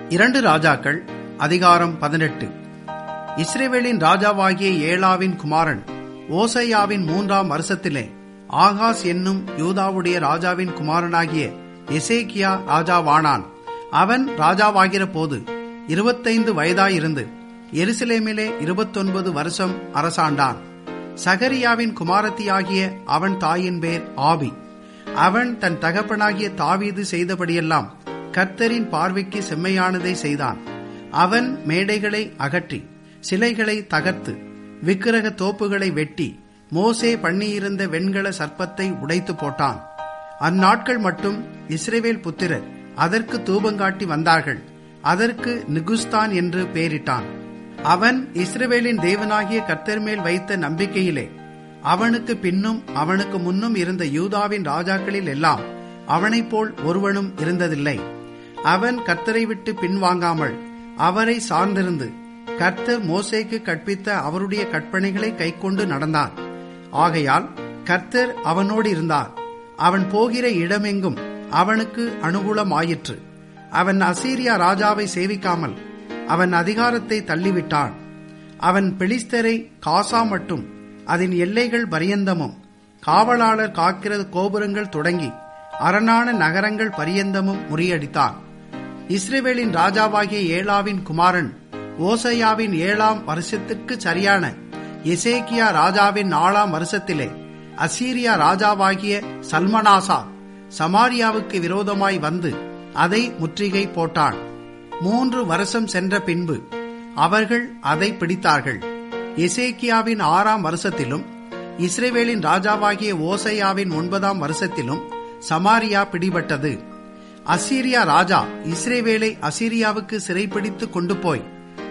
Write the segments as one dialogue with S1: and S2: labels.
S1: இரண்டு ராஜாக்கள் அதிகாரம் பதினெட்டு இஸ்ரேவேலின் ராஜாவாகிய ஏலாவின் குமாரன் ஓசையாவின் மூன்றாம் வருஷத்திலே ஆகாஸ் என்னும் யூதாவுடைய ராஜாவின் குமாரனாகிய எசேக்கியா ராஜாவானான் அவன் ராஜாவாகிற போது இருபத்தைந்து வயதாயிருந்து எருசலேமிலே இருபத்தொன்பது வருஷம் அரசாண்டான் சகரியாவின் குமாரத்தியாகிய அவன் தாயின் பேர் ஆபி அவன் தன் தகப்பனாகிய தாவீது செய்தபடியெல்லாம் கர்த்தரின் பார்வைக்கு செம்மையானதை செய்தான் அவன் மேடைகளை அகற்றி சிலைகளை தகர்த்து விக்கிரக தோப்புகளை வெட்டி மோசே பண்ணியிருந்த வெண்கல சர்ப்பத்தை உடைத்து போட்டான் அந்நாட்கள் மட்டும் இஸ்ரேவேல் புத்திரர் அதற்கு தூபங்காட்டி வந்தார்கள் அதற்கு நிகுஸ்தான் என்று பெயரிட்டான் அவன் இஸ்ரவேலின் தேவனாகிய கர்த்தர் மேல் வைத்த நம்பிக்கையிலே அவனுக்கு பின்னும் அவனுக்கு முன்னும் இருந்த யூதாவின் ராஜாக்களில் எல்லாம் அவனைப் போல் ஒருவனும் இருந்ததில்லை அவன் கர்த்தரை விட்டு பின்வாங்காமல் அவரை சார்ந்திருந்து கர்த்தர் மோசேக்கு கற்பித்த அவருடைய கற்பனைகளை கைக்கொண்டு நடந்தான் ஆகையால் கர்த்தர் அவனோடு இருந்தார் அவன் போகிற இடமெங்கும் அவனுக்கு அனுகூலமாயிற்று அவன் அசீரியா ராஜாவை சேவிக்காமல் அவன் அதிகாரத்தை தள்ளிவிட்டான் அவன் பெலிஸ்தரை காசா மட்டும் அதன் எல்லைகள் பரியந்தமும் காவலாளர் காக்கிற கோபுரங்கள் தொடங்கி அரணான நகரங்கள் பரியந்தமும் முறியடித்தான் இஸ்ரேவேலின் ராஜாவாகிய ஏலாவின் குமாரன் ஓசையாவின் ஏழாம் வருஷத்திற்கு சரியான எசேக்கியா ராஜாவின் நாலாம் வருஷத்திலே அசீரியா ராஜாவாகிய சல்மனாசா சமாரியாவுக்கு விரோதமாய் வந்து அதை முற்றுகை போட்டான் மூன்று வருஷம் சென்ற பின்பு அவர்கள் அதை பிடித்தார்கள் எசேக்கியாவின் ஆறாம் வருஷத்திலும் இஸ்ரேவேலின் ராஜாவாகிய ஓசையாவின் ஒன்பதாம் வருஷத்திலும் சமாரியா பிடிபட்டது அசீரியா ராஜா இஸ்ரேவேலை அசீரியாவுக்கு சிறைப்பிடித்து கொண்டு போய்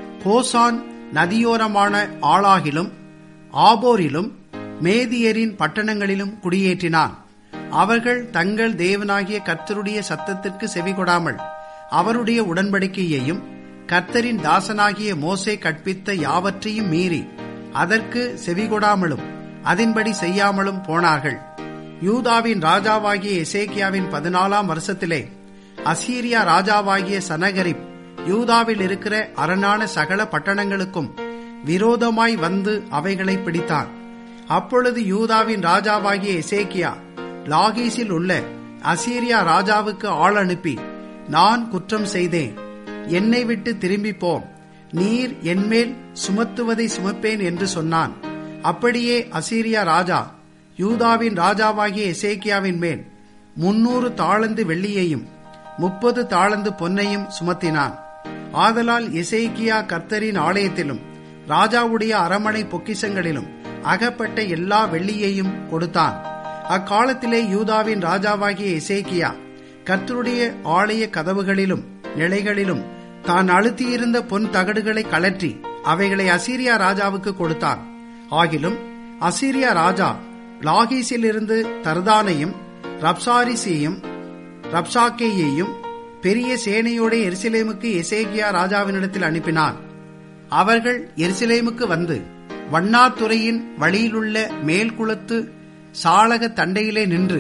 S1: கோசான் நதியோரமான ஆளாகிலும் ஆபோரிலும் மேதியரின் பட்டணங்களிலும் குடியேற்றினான் அவர்கள் தங்கள் தேவனாகிய கர்த்தருடைய சத்தத்திற்கு செவிகொடாமல் அவருடைய உடன்படிக்கையையும் கர்த்தரின் தாசனாகிய மோசே கற்பித்த யாவற்றையும் மீறி அதற்கு செவிகொடாமலும் அதன்படி செய்யாமலும் போனார்கள் யூதாவின் ராஜாவாகிய எசேக்கியாவின் பதினாலாம் வருஷத்திலே அசீரியா ராஜாவாகிய சனகரிப் யூதாவில் இருக்கிற அரணான சகல பட்டணங்களுக்கும் விரோதமாய் வந்து அவைகளை பிடித்தான் அப்பொழுது யூதாவின் ராஜாவாகிய எசேக்கியா லாகீஸில் உள்ள அசீரியா ராஜாவுக்கு ஆள் அனுப்பி நான் குற்றம் செய்தேன் என்னை விட்டு திரும்பி போம் நீர் என்மேல் சுமத்துவதை சுமப்பேன் என்று சொன்னான் அப்படியே அசீரியா ராஜா யூதாவின் ராஜாவாகிய எசேக்கியாவின் மேல் முன்னூறு தாளந்து வெள்ளியையும் முப்பது தாளந்து பொன்னையும் சுமத்தினான் ஆதலால் எசேக்கியா கர்த்தரின் ஆலயத்திலும் ராஜாவுடைய அரமனை பொக்கிசங்களிலும் அகப்பட்ட எல்லா வெள்ளியையும் கொடுத்தான் அக்காலத்திலே யூதாவின் ராஜாவாகிய எசேக்கியா கர்த்தருடைய ஆலய கதவுகளிலும் நிலைகளிலும் தான் அழுத்தியிருந்த பொன் தகடுகளை கலற்றி அவைகளை அசீரியா ராஜாவுக்கு கொடுத்தான் ஆகிலும் அசீரியா ராஜா லாகீஸிலிருந்து தர்தானையும் ரப்சாரிசியையும் ரப்சாக்கேயையும் பெரிய சேனையோட எருசலேமுக்கு எசேகியா ராஜாவினிடத்தில் அனுப்பினான் அவர்கள் எருசலேமுக்கு வந்து வண்ணாத்துறையின் வழியிலுள்ள மேல்குளத்து சாளக தண்டையிலே நின்று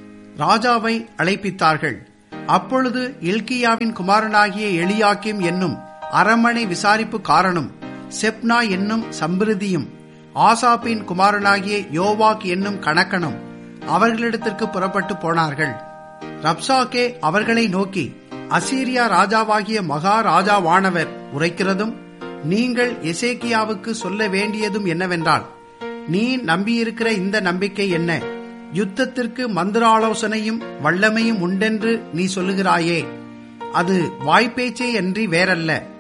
S1: ராஜாவை அழைப்பித்தார்கள் அப்பொழுது இல்கியாவின் குமாரனாகிய எளியாக்கிம் என்னும் அரமனை விசாரிப்பு காரணம் செப்னா என்னும் சம்பிருதியும் ஆசாப்பின் குமாரனாகிய யோவாக் என்னும் கணக்கனும் அவர்களிடத்திற்கு புறப்பட்டு போனார்கள் ரப்சாக்கே அவர்களை நோக்கி அசீரியா ராஜாவாகிய மகா ராஜாவானவர் உரைக்கிறதும் நீங்கள் எசேக்கியாவுக்கு சொல்ல வேண்டியதும் என்னவென்றால் நீ நம்பியிருக்கிற இந்த நம்பிக்கை என்ன யுத்தத்திற்கு மந்திராலோசனையும் வல்லமையும் உண்டென்று நீ சொல்லுகிறாயே அது வாய்ப்பேச்சே அன்றி வேறல்ல